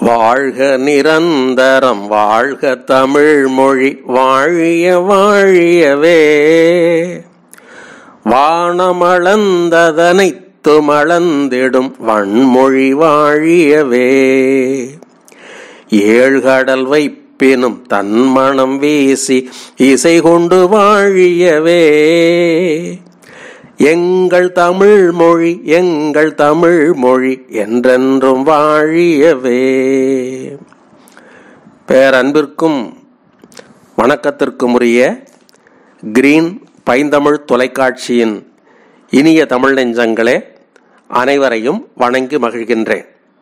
வாழ்க நிரந்தரம் வாழ்க தமிழ் மொழி வாழிய வாழியவே வானமளந்ததனைத்து மளந்திடும் வன்மொழி வாழியவே ஏழ்கடல் வைப்பினும் தன்மணம் வீசி இசை கொண்டு வாழியவே எங்கள் தமிழ் மொழி எங்கள் தமிழ் மொழி என்றென்றும் வாழியவே பேரன்பிற்கும் வணக்கத்திற்கும் உரிய கிரீன் பைந்தமிழ் தொலைக்காட்சியின் இனிய தமிழ் நெஞ்சங்களே அனைவரையும் வணங்கி மகிழ்கின்றேன்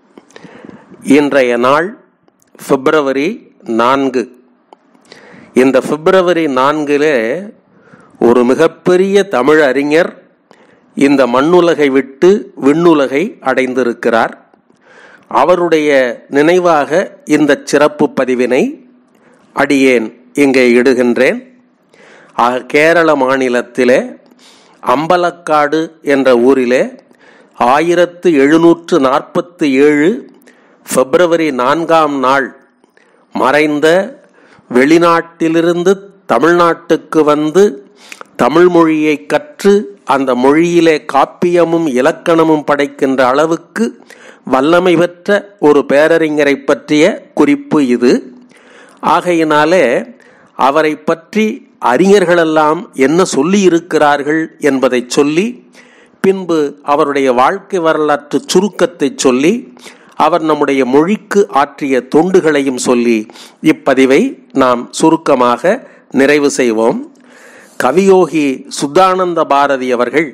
இன்றைய நாள் பிப்ரவரி நான்கு இந்த பிப்ரவரி நான்கிலே ஒரு மிகப்பெரிய தமிழ் அறிஞர் இந்த மண்ணுலகை விட்டு விண்ணுலகை அடைந்திருக்கிறார் அவருடைய நினைவாக இந்த சிறப்பு பதிவினை அடியேன் இங்கே இடுகின்றேன் ஆக கேரள மாநிலத்திலே அம்பலக்காடு என்ற ஊரிலே ஆயிரத்து எழுநூற்று நாற்பத்தி ஏழு பிப்ரவரி நான்காம் நாள் மறைந்த வெளிநாட்டிலிருந்து தமிழ்நாட்டுக்கு வந்து தமிழ் மொழியை கற்று அந்த மொழியிலே காப்பியமும் இலக்கணமும் படைக்கின்ற அளவுக்கு வல்லமை பெற்ற ஒரு பேரறிஞரை பற்றிய குறிப்பு இது ஆகையினாலே அவரை பற்றி அறிஞர்களெல்லாம் என்ன சொல்லி இருக்கிறார்கள் என்பதை சொல்லி பின்பு அவருடைய வாழ்க்கை வரலாற்று சுருக்கத்தை சொல்லி அவர் நம்முடைய மொழிக்கு ஆற்றிய தொண்டுகளையும் சொல்லி இப்பதிவை நாம் சுருக்கமாக நிறைவு செய்வோம் கவியோகி சுத்தானந்த பாரதி அவர்கள்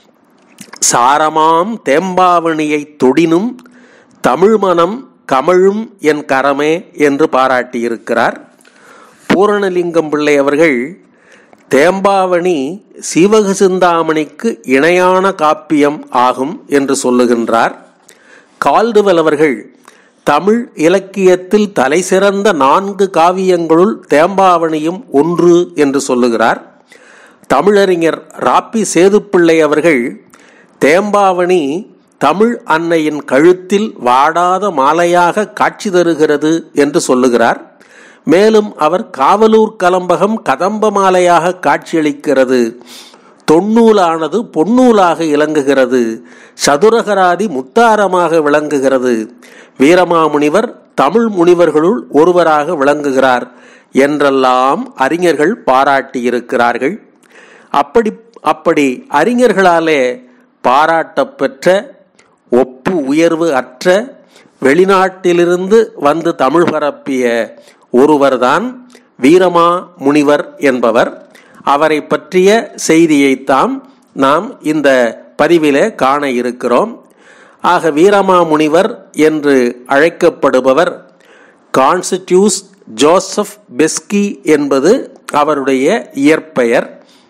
சாரமாம் தேம்பாவணியை தொடினும் தமிழ் மனம் கமழும் என் கரமே என்று பாராட்டியிருக்கிறார் பூரணலிங்கம் பிள்ளை அவர்கள் தேம்பாவணி சீவக சிந்தாமணிக்கு இணையான காப்பியம் ஆகும் என்று சொல்லுகின்றார் கால்டுவெல் அவர்கள் தமிழ் இலக்கியத்தில் தலை சிறந்த நான்கு காவியங்களுள் தேம்பாவணியும் ஒன்று என்று சொல்லுகிறார் தமிழறிஞர் ராப்பி சேதுப்பிள்ளை அவர்கள் தேம்பாவணி தமிழ் அன்னையின் கழுத்தில் வாடாத மாலையாக காட்சி தருகிறது என்று சொல்லுகிறார் மேலும் அவர் காவலூர் கலம்பகம் கதம்ப மாலையாக காட்சியளிக்கிறது தொன்னூலானது பொன்னூலாக இலங்குகிறது சதுரகராதி முத்தாரமாக விளங்குகிறது வீரமாமுனிவர் தமிழ் முனிவர்களுள் ஒருவராக விளங்குகிறார் என்றெல்லாம் அறிஞர்கள் பாராட்டியிருக்கிறார்கள் அப்படி அப்படி அறிஞர்களாலே பாராட்டப்பெற்ற ஒப்பு உயர்வு அற்ற வெளிநாட்டிலிருந்து வந்து தமிழ் பரப்பிய ஒருவர்தான் வீரமா முனிவர் என்பவர் அவரை பற்றிய செய்தியைத்தாம் நாம் இந்த பதிவிலே காண இருக்கிறோம் ஆக வீரமா முனிவர் என்று அழைக்கப்படுபவர் கான்ஸ்டியூஸ் ஜோசப் பெஸ்கி என்பது அவருடைய இயற்பெயர்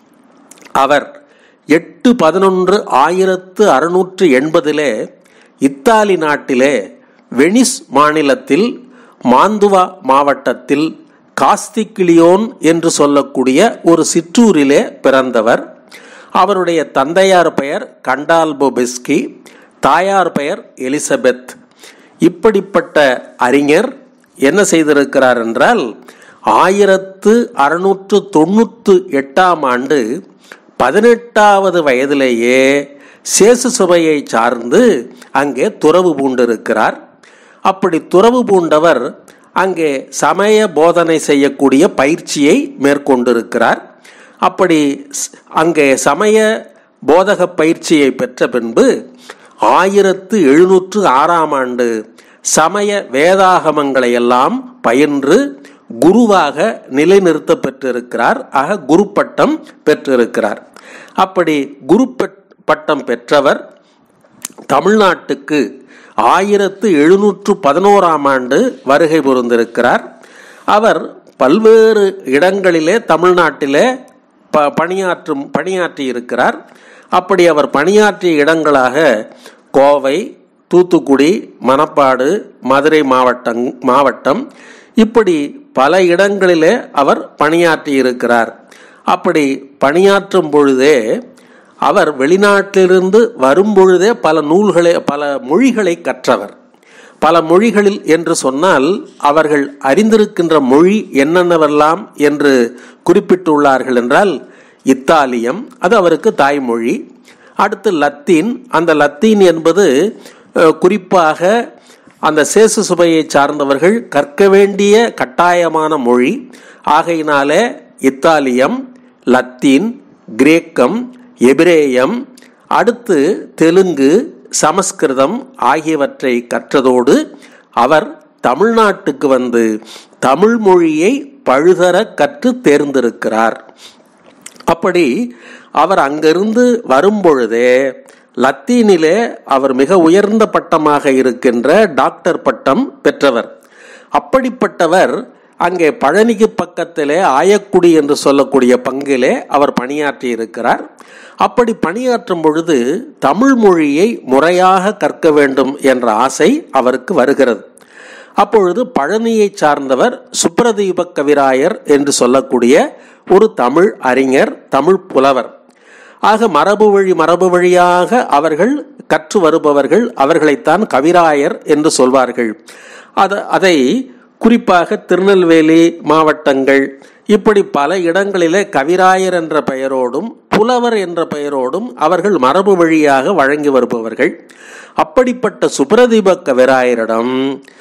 அவர் எட்டு பதினொன்று ஆயிரத்து அறுநூற்று எண்பதிலே இத்தாலி நாட்டிலே வெனிஸ் மாநிலத்தில் மாந்துவா மாவட்டத்தில் காஸ்திகிளியோன் என்று சொல்லக்கூடிய ஒரு சிற்றூரிலே பிறந்தவர் அவருடைய தந்தையார் பெயர் கண்டால்போ பெஸ்கி தாயார் பெயர் எலிசபெத் இப்படிப்பட்ட அறிஞர் என்ன செய்திருக்கிறார் என்றால் ஆயிரத்து அறுநூற்று தொண்ணூற்று எட்டாம் ஆண்டு பதினெட்டாவது வயதிலேயே சேசு சபையை சார்ந்து அங்கே துறவு பூண்டிருக்கிறார் அப்படி துறவு பூண்டவர் அங்கே சமய போதனை செய்யக்கூடிய பயிற்சியை மேற்கொண்டிருக்கிறார் அப்படி அங்கே சமய போதக பயிற்சியை பெற்ற பின்பு ஆயிரத்து எழுநூற்று ஆறாம் ஆண்டு சமய வேதாகமங்களை எல்லாம் பயின்று குருவாக நிலைநிறுத்த பெற்றிருக்கிறார் ஆக குரு பட்டம் பெற்றிருக்கிறார் அப்படி குரு பட்டம் பெற்றவர் தமிழ்நாட்டுக்கு ஆயிரத்து எழுநூற்று பதினோராம் ஆண்டு வருகை புரிந்திருக்கிறார் அவர் பல்வேறு இடங்களிலே தமிழ்நாட்டிலே ப பணியாற்றும் பணியாற்றி இருக்கிறார் அப்படி அவர் பணியாற்றிய இடங்களாக கோவை தூத்துக்குடி மணப்பாடு மதுரை மாவட்டம் மாவட்டம் இப்படி பல இடங்களிலே அவர் பணியாற்றி இருக்கிறார் அப்படி பணியாற்றும் பொழுதே அவர் வெளிநாட்டிலிருந்து வரும்பொழுதே பல நூல்களை பல மொழிகளை கற்றவர் பல மொழிகளில் என்று சொன்னால் அவர்கள் அறிந்திருக்கின்ற மொழி என்னென்னவெல்லாம் என்று குறிப்பிட்டுள்ளார்கள் என்றால் இத்தாலியம் அது அவருக்கு தாய்மொழி அடுத்து லத்தீன் அந்த லத்தீன் என்பது அஹ், குறிப்பாக அந்த சேசு சுபையை சார்ந்தவர்கள் கற்க வேண்டிய கட்டாயமான மொழி ஆகையினாலே இத்தாலியம் லத்தீன் கிரேக்கம் எபிரேயம் அடுத்து தெலுங்கு சமஸ்கிருதம் ஆகியவற்றை கற்றதோடு அவர் தமிழ்நாட்டுக்கு வந்து தமிழ் மொழியை பழுதர கற்று தேர்ந்திருக்கிறார் அப்படி அவர் அங்கிருந்து வரும்பொழுதே லத்தீனிலே அவர் மிக உயர்ந்த பட்டமாக இருக்கின்ற டாக்டர் பட்டம் பெற்றவர் அப்படிப்பட்டவர் அங்கே பழனிக்கு பக்கத்திலே ஆயக்குடி என்று சொல்லக்கூடிய பங்கிலே அவர் பணியாற்றி இருக்கிறார் அப்படி பணியாற்றும் பொழுது தமிழ் மொழியை முறையாக கற்க வேண்டும் என்ற ஆசை அவருக்கு வருகிறது அப்பொழுது பழனியை சார்ந்தவர் சுப்ரதீப கவிராயர் என்று சொல்லக்கூடிய ஒரு தமிழ் அறிஞர் தமிழ் புலவர் ஆக மரபு வழி மரபு வழியாக அவர்கள் கற்று வருபவர்கள் அவர்களைத்தான் கவிராயர் என்று சொல்வார்கள் அத அதை குறிப்பாக திருநெல்வேலி மாவட்டங்கள் இப்படி பல இடங்களிலே கவிராயர் என்ற பெயரோடும் புலவர் என்ற பெயரோடும் அவர்கள் மரபு வழியாக வழங்கி வருபவர்கள் அப்படிப்பட்ட சுப்ரதீப கவிராயரிடம்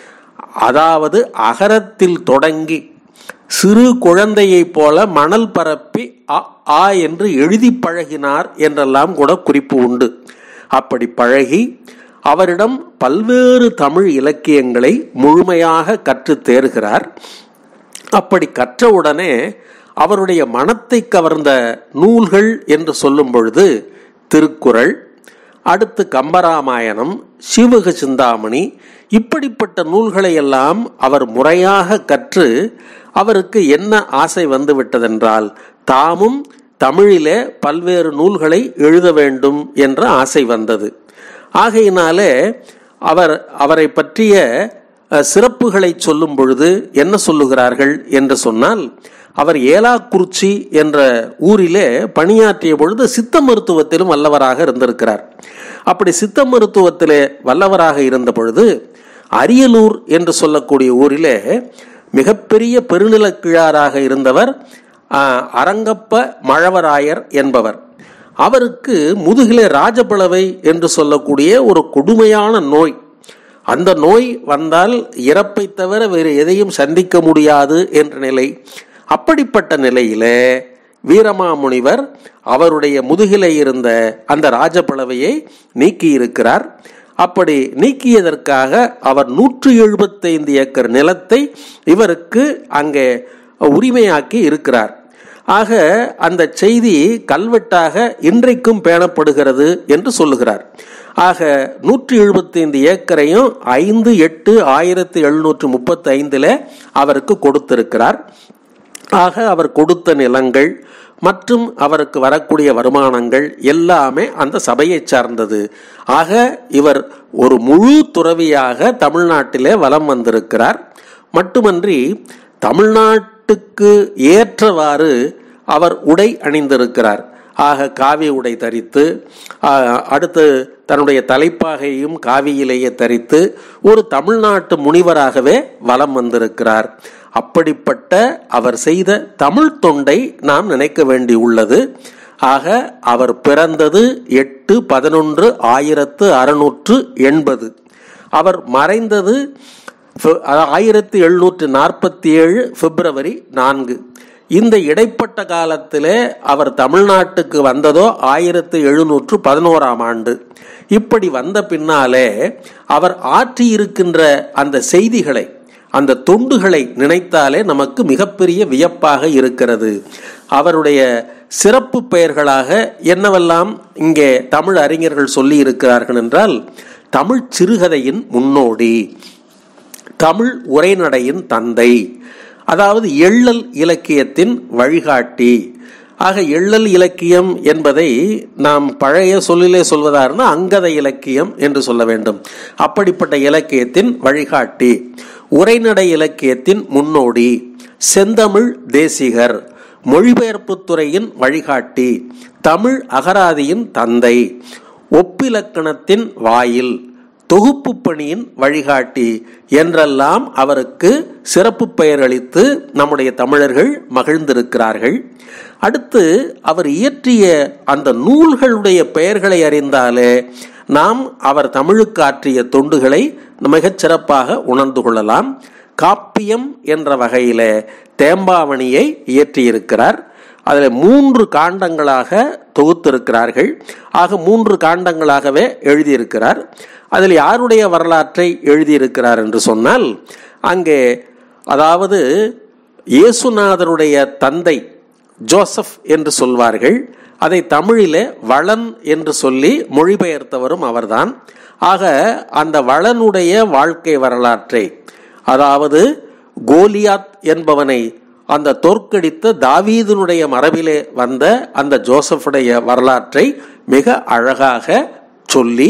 அதாவது அகரத்தில் தொடங்கி சிறு குழந்தையைப் போல மணல் பரப்பி அ ஆ என்று எழுதி பழகினார் என்றெல்லாம் கூட குறிப்பு உண்டு அப்படி பழகி அவரிடம் பல்வேறு தமிழ் இலக்கியங்களை முழுமையாக கற்று தேர்கிறார் அப்படி கற்றவுடனே அவருடைய மனத்தை கவர்ந்த நூல்கள் என்று சொல்லும் பொழுது திருக்குறள் அடுத்து கம்பராமாயணம் சிவக சிந்தாமணி இப்படிப்பட்ட நூல்களை எல்லாம் அவர் முறையாக கற்று அவருக்கு என்ன ஆசை வந்து விட்டதென்றால் தாமும் தமிழிலே பல்வேறு நூல்களை எழுத வேண்டும் என்ற ஆசை வந்தது ஆகையினாலே அவர் அவரை பற்றிய அஹ், சிறப்புகளை சொல்லும் பொழுது என்ன சொல்லுகிறார்கள் என்று சொன்னால் அவர் ஏலாக்குறிச்சி என்ற ஊரிலே பணியாற்றிய பொழுது சித்த மருத்துவத்திலும் வல்லவராக இருந்திருக்கிறார் அப்படி சித்த மருத்துவத்திலே வல்லவராக இருந்த பொழுது அரியலூர் என்று சொல்லக்கூடிய ஊரிலே மிகப்பெரிய பெருநிலக்கிழாராக இருந்தவர் ஆஹ், அரங்கப்ப மழவராயர் என்பவர் அவருக்கு முதுகிலே ராஜபிளவை என்று சொல்லக்கூடிய ஒரு கொடுமையான நோய் அந்த நோய் வந்தால் இறப்பை தவிர வேறு எதையும் சந்திக்க முடியாது என்ற நிலை அப்படிப்பட்ட நிலையிலே வீரமாமுனிவர் அவருடைய முதுகிலே இருந்த அந்த ராஜபிளவையை நீக்கி இருக்கிறார் அப்படி நீக்கியதற்காக அவர் நூற்று எழுபத்தைந்து ஏக்கர் நிலத்தை இவருக்கு அங்கே உரிமையாக்கி இருக்கிறார் ஆக அந்த செய்தி கல்வெட்டாக இன்றைக்கும் பேணப்படுகிறது என்று சொல்லுகிறார் ஆக நூற்றி எழுபத்தைந்து ஏக்கரையும் ஐந்து எட்டு ஆயிரத்தி எழுநூற்று முப்பத்தி ஐந்தில் அவருக்கு கொடுத்திருக்கிறார் ஆக அவர் கொடுத்த நிலங்கள் மற்றும் அவருக்கு வரக்கூடிய வருமானங்கள் எல்லாமே அந்த சபையை சார்ந்தது ஆக இவர் ஒரு முழு துறவியாக தமிழ்நாட்டிலே வலம் வந்திருக்கிறார் மட்டுமன்றி தமிழ்நாட்டுக்கு ஏற்றவாறு அவர் உடை அணிந்திருக்கிறார் ஆக காவி உடை தரித்து ஆஹ், அடுத்து தன்னுடைய தலைப்பாகையும் காவியிலேயே தரித்து ஒரு தமிழ்நாட்டு முனிவராகவே வலம் வந்திருக்கிறார் அப்படிப்பட்ட அவர் செய்த தமிழ் தொண்டை நாம் நினைக்க வேண்டி உள்ளது ஆக அவர் பிறந்தது எட்டு பதினொன்று ஆயிரத்து அறுநூற்று எண்பது அவர் மறைந்தது ஃபெ- ஆயிரத்தி எழுநூற்று நாற்பத்தி ஏழு பிப்ரவரி நான்கு இந்த இடைப்பட்ட காலத்திலே அவர் தமிழ்நாட்டுக்கு வந்ததோ ஆயிரத்து எழுநூற்று பதினோராம் ஆண்டு இப்படி வந்த பின்னாலே அவர் ஆற்றியிருக்கின்ற அந்த செய்திகளை அந்த தொண்டுகளை நினைத்தாலே நமக்கு மிகப்பெரிய வியப்பாக இருக்கிறது அவருடைய சிறப்பு பெயர்களாக என்னவெல்லாம் இங்கே தமிழ் அறிஞர்கள் சொல்லி இருக்கிறார்கள் என்றால் தமிழ் சிறுகதையின் முன்னோடி தமிழ் உரைநடையின் தந்தை அதாவது எள்ளல் இலக்கியத்தின் வழிகாட்டி ஆக எள்ளல் இலக்கியம் என்பதை நாம் பழைய சொல்லிலே சொல்வதா இருந்தால் அங்கத இலக்கியம் என்று சொல்ல வேண்டும் அப்படிப்பட்ட இலக்கியத்தின் வழிகாட்டி உரைநடை இலக்கியத்தின் முன்னோடி செந்தமிழ் தேசிகர் மொழிபெயர்ப்புத் துறையின் வழிகாட்டி தமிழ் அகராதியின் தந்தை ஒப்பிலக்கணத்தின் வாயில் தொகுப்பு பணியின் வழிகாட்டி என்றெல்லாம் அவருக்கு சிறப்பு பெயர் அளித்து நம்முடைய தமிழர்கள் மகிழ்ந்திருக்கிறார்கள் அடுத்து அவர் இயற்றிய அந்த நூல்களுடைய பெயர்களை அறிந்தாலே நாம் அவர் தமிழுக்கு ஆற்றிய தொண்டுகளை மிகச் சிறப்பாக உணர்ந்து கொள்ளலாம் காப்பியம் என்ற வகையில தேம்பாவணியை இயற்றியிருக்கிறார் அதில் மூன்று காண்டங்களாக தொகுத்திருக்கிறார்கள் ஆக மூன்று காண்டங்களாகவே எழுதியிருக்கிறார் அதில் யாருடைய வரலாற்றை எழுதியிருக்கிறார் என்று சொன்னால் அங்கே அதாவது இயேசுநாதருடைய தந்தை ஜோசப் என்று சொல்வார்கள் அதை தமிழிலே வளன் என்று சொல்லி மொழிபெயர்த்தவரும் அவர்தான் ஆக அந்த வளனுடைய வாழ்க்கை வரலாற்றை அதாவது கோலியாத் என்பவனை அந்த தோற்கடித்த தாவீதனுடைய மரபிலே வந்த அந்த ஜோசஃபுடைய வரலாற்றை மிக அழகாக சொல்லி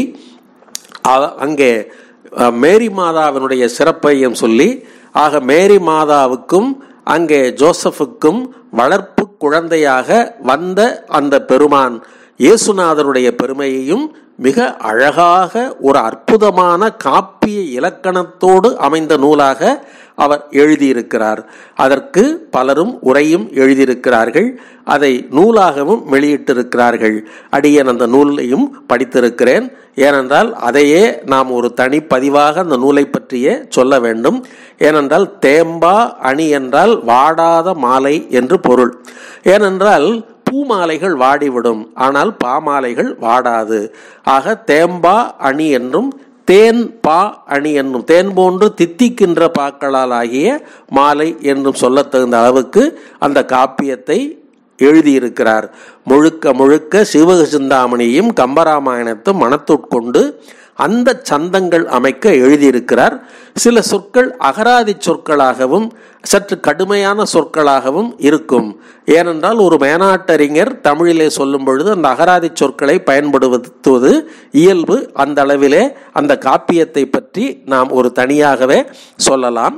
அங்கே மேரி மாதாவினுடைய சிறப்பையும் சொல்லி ஆக மேரி மாதாவுக்கும் அங்கே ஜோசஃபுக்கும் வளர்ப்பு குழந்தையாக வந்த அந்த பெருமான் இயேசுநாதருடைய பெருமையையும் மிக அழகாக ஒரு அற்புதமான காப்பிய இலக்கணத்தோடு அமைந்த நூலாக அவர் எழுதியிருக்கிறார் அதற்கு பலரும் உரையும் எழுதியிருக்கிறார்கள் அதை நூலாகவும் வெளியிட்டிருக்கிறார்கள் அடியன் அந்த நூலையும் படித்திருக்கிறேன் ஏனென்றால் அதையே நாம் ஒரு தனிப்பதிவாக அந்த நூலை பற்றியே சொல்ல வேண்டும் ஏனென்றால் தேம்பா அணி என்றால் வாடாத மாலை என்று பொருள் ஏனென்றால் பூமாலைகள் வாடிவிடும் ஆனால் பாமாலைகள் வாடாது ஆக தேம்பா அணி என்றும் தேன் பா அணி என்னும் தேன் போன்று தித்திக்கின்ற பாக்களால் ஆகிய மாலை என்றும் சொல்லத் தகுந்த அளவுக்கு அந்த காப்பியத்தை எழுதியிருக்கிறார் முழுக்க முழுக்க சிவகசிந்தாமணியும் கம்பராமாயணத்தும் மனத்துட்கொண்டு அந்த சந்தங்கள் அமைக்க எழுதியிருக்கிறார் சில சொற்கள் அகராதி சொற்களாகவும் சற்று கடுமையான சொற்களாகவும் இருக்கும் ஏனென்றால் ஒரு மேனாட்டறிஞர் தமிழிலே சொல்லும் பொழுது அந்த அகராதி சொற்களை பயன்படுத்துவது இயல்பு அந்த அளவிலே அந்த காப்பியத்தை பற்றி நாம் ஒரு தனியாகவே சொல்லலாம்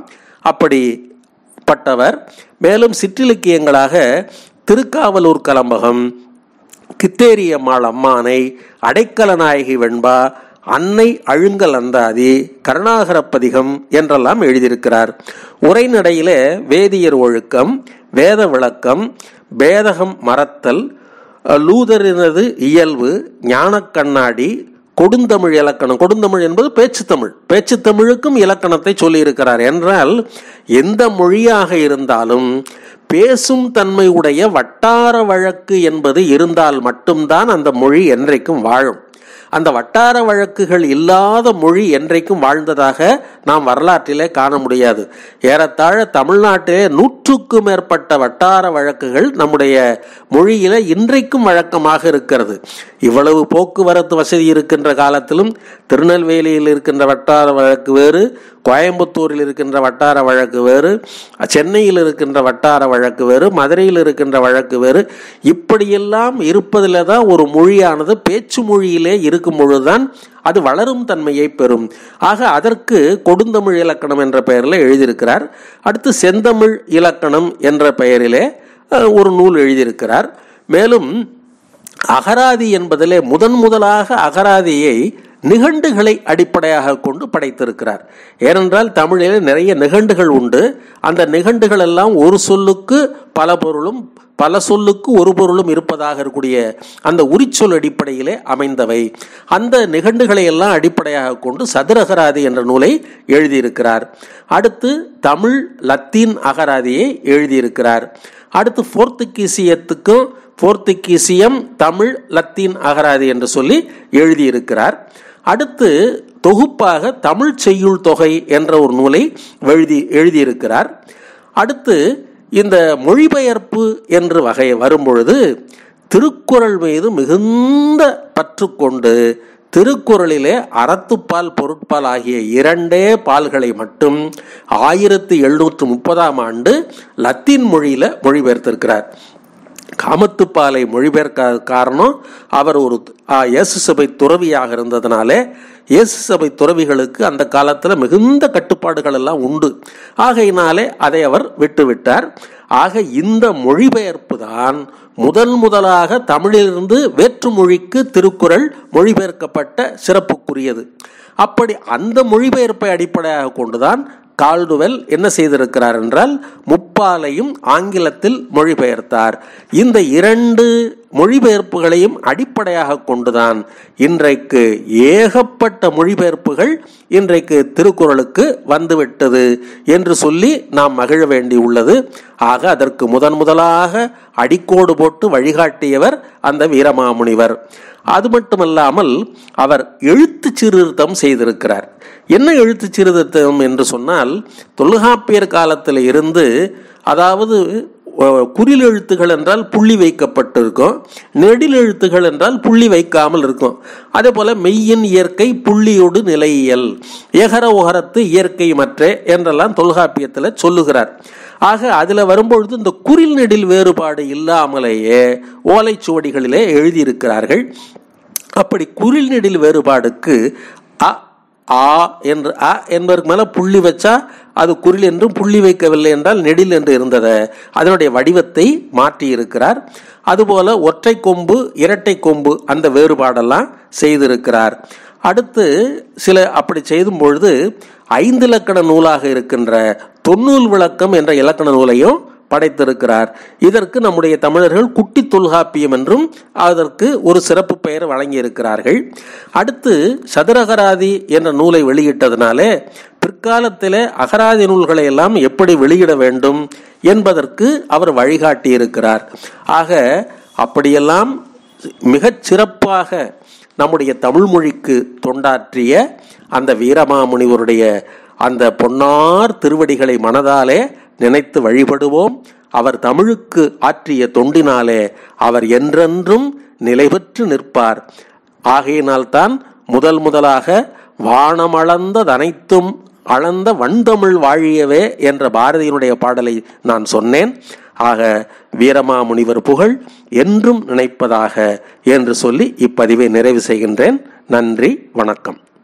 அப்படிப்பட்டவர் மேலும் சிற்றிலக்கியங்களாக திருக்காவலூர் கலம்பகம் கித்தேரியம்மாள் அம்மானை அடைக்கல நாயகி வெண்பா அன்னை அழுங்கல் அந்தாதி கருணாகர பதிகம் என்றெல்லாம் எழுதியிருக்கிறார் உரைநடையில வேதியர் ஒழுக்கம் வேத விளக்கம் பேதகம் மறத்தல் லூதரினது இயல்பு ஞான கண்ணாடி கொடுந்தமிழ் இலக்கணம் கொடுந்தமிழ் என்பது பேச்சு தமிழ் பேச்சு தமிழுக்கும் இலக்கணத்தை சொல்லியிருக்கிறார் என்றால் எந்த மொழியாக இருந்தாலும் பேசும் தன்மை உடைய வட்டார வழக்கு என்பது இருந்தால் மட்டும்தான் அந்த மொழி என்றைக்கும் வாழும் அந்த வட்டார வழக்குகள் இல்லாத மொழி என்றைக்கும் வாழ்ந்ததாக நாம் வரலாற்றிலே காண முடியாது ஏறத்தாழ தமிழ்நாட்டிலே நூற்றுக்கும் மேற்பட்ட வட்டார வழக்குகள் நம்முடைய மொழியில இன்றைக்கும் வழக்கமாக இருக்கிறது இவ்வளவு போக்குவரத்து வசதி இருக்கின்ற காலத்திலும் திருநெல்வேலியில் இருக்கின்ற வட்டார வழக்கு வேறு கோயம்புத்தூரில் இருக்கின்ற வட்டார வழக்கு வேறு சென்னையில் இருக்கின்ற வட்டார வழக்கு வேறு மதுரையில் இருக்கின்ற வழக்கு வேறு இப்படியெல்லாம் இருப்பதில் தான் ஒரு மொழியானது பேச்சு மொழியிலே இருக்கும் பொழுதுதான் அது வளரும் தன்மையை பெறும் ஆக அதற்கு கொடுந்தமிழ் இலக்கணம் என்ற பெயரில் எழுதியிருக்கிறார் அடுத்து செந்தமிழ் இலக்கணம் என்ற பெயரிலே ஒரு நூல் எழுதியிருக்கிறார் மேலும் அகராதி என்பதிலே முதன் முதலாக அகராதியை நிகண்டுகளை அடிப்படையாக கொண்டு படைத்திருக்கிறார் ஏனென்றால் தமிழில் நிறைய நிகண்டுகள் உண்டு அந்த நிகண்டுகள் எல்லாம் ஒரு சொல்லுக்கு பல பொருளும் பல சொல்லுக்கு ஒரு பொருளும் இருப்பதாக இருக்கக்கூடிய அந்த உரிச்சொல் அடிப்படையிலே அமைந்தவை அந்த நிகண்டுகளை எல்லாம் அடிப்படையாக கொண்டு சதுரகராதி என்ற நூலை எழுதியிருக்கிறார் அடுத்து தமிழ் லத்தீன் அகராதியை எழுதியிருக்கிறார் அடுத்து போர்த்துகீசியத்துக்கும் போர்த்துகீசியம் தமிழ் லத்தீன் அகராதி என்று சொல்லி எழுதியிருக்கிறார் அடுத்து தொகுப்பாக தமிழ் செய்யுள் தொகை என்ற ஒரு நூலை எழுதி எழுதியிருக்கிறார் அடுத்து இந்த மொழிபெயர்ப்பு என்று வகை வரும்பொழுது திருக்குறள் மீது மிகுந்த பற்று கொண்டு திருக்குறளிலே அறத்துப்பால் பொருட்பால் ஆகிய இரண்டே பால்களை மட்டும் ஆயிரத்தி எழுநூற்று முப்பதாம் ஆண்டு லத்தீன் மொழியில மொழிபெயர்த்திருக்கிறார் காமத்துப்பாலை மொழிபெயர்க்க காரணம் அவர் ஒரு இயேசு சபை துறவியாக இருந்ததுனாலே இயேசு சபை துறவிகளுக்கு அந்த காலத்தில் மிகுந்த கட்டுப்பாடுகள் எல்லாம் உண்டு ஆகையினாலே அதை அவர் விட்டுவிட்டார் ஆக இந்த மொழிபெயர்ப்பு தான் முதன் முதலாக தமிழிலிருந்து வேற்று மொழிக்கு திருக்குறள் மொழிபெயர்க்கப்பட்ட சிறப்புக்குரியது அப்படி அந்த மொழிபெயர்ப்பை அடிப்படையாக கொண்டுதான் கால்டுவெல் என்ன செய்திருக்கிறார் என்றால் முப்பாலையும் ஆங்கிலத்தில் மொழிபெயர்த்தார் இந்த இரண்டு மொழிபெயர்ப்புகளையும் அடிப்படையாக கொண்டுதான் இன்றைக்கு ஏகப்பட்ட மொழிபெயர்ப்புகள் இன்றைக்கு திருக்குறளுக்கு வந்துவிட்டது என்று சொல்லி நாம் மகிழ வேண்டியுள்ளது ஆக அதற்கு முதன் முதலாக அடிக்கோடு போட்டு வழிகாட்டியவர் அந்த வீரமாமுனிவர் அது மட்டுமல்லாமல் அவர் எழுத்து சீர்திருத்தம் செய்திருக்கிறார் என்ன எழுத்து சீர்திருத்தம் என்று சொன்னால் தொல்காப்பியர் காலத்தில் இருந்து அதாவது குறில் எழுத்துகள் என்றால் புள்ளி வைக்கப்பட்டிருக்கும் நெடில் எழுத்துகள் என்றால் புள்ளி வைக்காமல் இருக்கும் அதே போல மெய்யின் இயற்கை புள்ளியோடு நிலையியல் எகர உகரத்து இயற்கை மற்றே என்றெல்லாம் தொல்காப்பியத்தில் சொல்லுகிறார் ஆக அதில் வரும்பொழுது இந்த குறில் நெடில் வேறுபாடு இல்லாமலேயே ஓலைச்சுவடிகளிலே எழுதியிருக்கிறார்கள் அப்படி குறில் நெடில் வேறுபாடுக்கு அ ஆ என்று அ என்பதற்கு மேலே புள்ளி வச்சா அது குரில் என்றும் புள்ளி வைக்கவில்லை என்றால் நெடில் என்று இருந்ததை அதனுடைய வடிவத்தை மாற்றி இருக்கிறார் அதுபோல ஒற்றை கொம்பு இரட்டை கொம்பு அந்த வேறுபாடெல்லாம் செய்திருக்கிறார் அடுத்து சில அப்படி செய்தும் பொழுது ஐந்து இலக்கண நூலாக இருக்கின்ற தொன்னூல் விளக்கம் என்ற இலக்கண நூலையும் படைத்திருக்கிறார் இதற்கு நம்முடைய தமிழர்கள் குட்டி தொல்காப்பியம் என்றும் அதற்கு ஒரு சிறப்பு பெயர் வழங்கியிருக்கிறார்கள் அடுத்து சதுரகராதி என்ற நூலை வெளியிட்டதுனாலே பிற்காலத்திலே அகராதி நூல்களை எல்லாம் எப்படி வெளியிட வேண்டும் என்பதற்கு அவர் வழிகாட்டியிருக்கிறார் ஆக அப்படியெல்லாம் மிகச் சிறப்பாக நம்முடைய தமிழ் மொழிக்கு தொண்டாற்றிய அந்த வீரமாமுனிவருடைய அந்த பொன்னார் திருவடிகளை மனதாலே நினைத்து வழிபடுவோம் அவர் தமிழுக்கு ஆற்றிய தொண்டினாலே அவர் என்றென்றும் நிலை பெற்று நிற்பார் ஆகையினால்தான் முதல் முதலாக வானமளந்ததனைத்தும் அளந்த வண்தமிழ் வாழியவே என்ற பாரதியினுடைய பாடலை நான் சொன்னேன் ஆக வீரமாமுனிவர் புகழ் என்றும் நினைப்பதாக என்று சொல்லி இப்பதிவை நிறைவு செய்கின்றேன் நன்றி வணக்கம்